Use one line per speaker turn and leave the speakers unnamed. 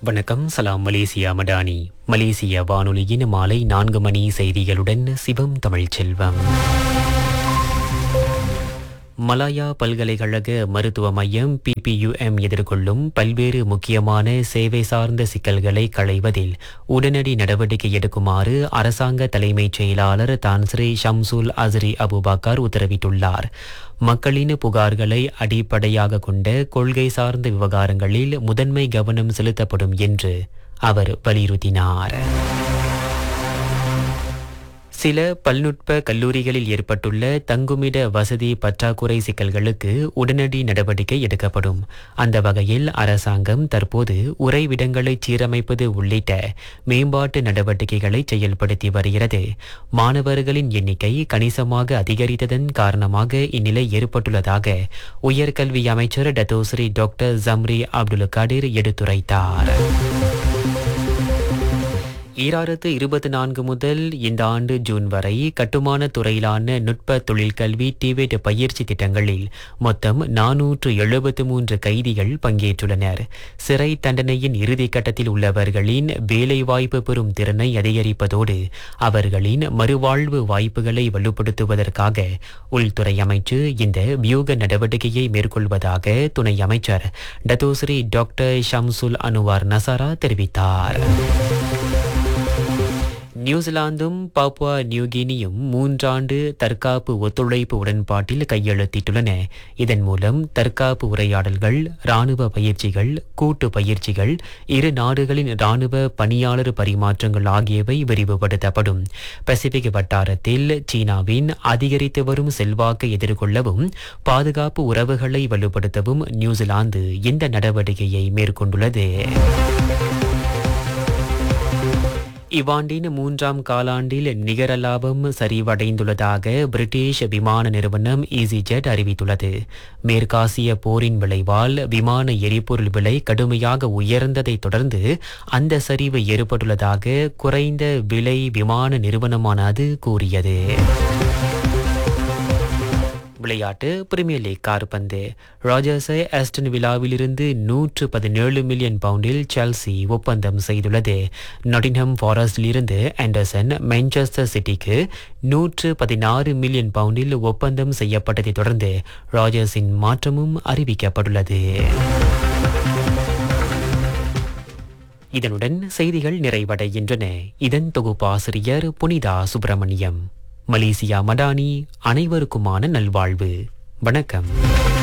வணக்கம் சலாம் மலேசியா மடானி மலேசிய வானொலியின் மாலை நான்கு மணி செய்திகளுடன் சிவம் தமிழ் செல்வம் மலாயா பல்கலைக்கழக மருத்துவ மையம் பிபியுஎம் எதிர்கொள்ளும் பல்வேறு முக்கியமான சேவை சார்ந்த சிக்கல்களை களைவதில் உடனடி நடவடிக்கை எடுக்குமாறு அரசாங்க தலைமைச் செயலாளர் தான்ஸ்ரீ ஷம்சுல் அஸ்ரி அபுபக்கர் உத்தரவிட்டுள்ளார் மக்களின் புகார்களை அடிப்படையாக கொண்ட கொள்கை சார்ந்த விவகாரங்களில் முதன்மை கவனம் செலுத்தப்படும் என்று அவர் வலியுறுத்தினார் சில பல்நுட்ப கல்லூரிகளில் ஏற்பட்டுள்ள தங்குமிட வசதி பற்றாக்குறை சிக்கல்களுக்கு உடனடி நடவடிக்கை எடுக்கப்படும் அந்த வகையில் அரசாங்கம் தற்போது உறைவிடங்களை சீரமைப்பது உள்ளிட்ட மேம்பாட்டு நடவடிக்கைகளை செயல்படுத்தி வருகிறது மாணவர்களின் எண்ணிக்கை கணிசமாக அதிகரித்ததன் காரணமாக இந்நிலை ஏற்பட்டுள்ளதாக உயர்கல்வி அமைச்சர் Datuk Seri doctor Zambry Abdul Kadir எடுத்துரைத்தார் ஈராயிரத்து இருபத்தி நான்கு முதல் இந்த ஆண்டு ஜூன் வரை கட்டுமான துறையிலான நுட்ப தொழிற்கல்வி டிவேட் பயிற்சி திட்டங்களில் மொத்தம் நானூற்று எழுபத்து மூன்று கைதிகள் பங்கேற்றுள்ளனர் சிறை தண்டனையின் இறுதிக் கட்டத்தில் உள்ளவர்களின் வேலைவாய்ப்பு பெறும் திறனை அதிகரிப்பதோடு அவர்களின் மறுவாழ்வு வாய்ப்புகளை வலுப்படுத்துவதற்காக உள்துறை அமைச்சு இந்த வியூக நடவடிக்கையை மேற்கொள்வதாக துணை அமைச்சர் Datuk Seri doctor Shamsul Anuar Nasarah தெரிவித்தார் நியூசிலாந்தும் பாப்புவா நியூகினியும் மூன்றாண்டு தற்காப்பு ஒத்துழைப்பு உடன்பாட்டில் கையெழுத்திட்டுள்ளன இதன் மூலம் தற்காப்பு உரையாடல்கள் ராணுவ பயிற்சிகள் கூட்டு பயிற்சிகள் இரு நாடுகளின் ராணுவ பணியாளர் பரிமாற்றங்கள் ஆகியவை விரிவுபடுத்தப்படும் பசிபிக் வட்டாரத்தில் சீனாவின் அதிகரித்து வரும் செல்வாக்கை எதிர்கொள்ளவும் பாதுகாப்பு உறவுகளை வலுப்படுத்தவும் நியூசிலாந்து இந்த நடவடிக்கையை மேற்கொண்டுள்ளது இவ்வாண்டின் மூன்றாம் காலாண்டில் நிகர லாபம் சரிவடைந்துள்ளதாக பிரிட்டிஷ் விமான நிறுவனம் ஈசிஜெட் அறிவித்துள்ளது மேற்காசிய போரின் விளைவால் விமான எரிபொருள் விலை கடுமையாக உயர்ந்ததைத் தொடர்ந்து அந்த சரிவு ஏற்பட்டுள்ளதாக குறைந்த விலை விமான நிறுவனமான அது கூறியது விளையாட்டு பிரீமியர் லீக் கார்பந்து ராஜர்ஸை ஆஸ்டன் விழாவிலிருந்து நூற்று பதினேழு மில்லியன் பவுண்டில் செல்சி ஒப்பந்தம் செய்துள்ளது நாட்டின்ஹம் ஃபாரஸ்டிலிருந்து ஆண்டர்சன் மான்செஸ்டர் சிட்டிக்கு நூற்று பதினாறு மில்லியன் பவுண்டில் ஒப்பந்தம் செய்யப்பட்டதைத் தொடர்ந்து ராஜர்ஸின் மாற்றமும் அறிவிக்கப்பட்டுள்ளது இதனுடன் செய்திகள் நிறைவடைகின்றன இதன் தொகுப்பாசிரியர் புனிதா சுப்பிரமணியம் மலேசியா மடானி அனைவருக்குமான நல்வாழ்வு வணக்கம்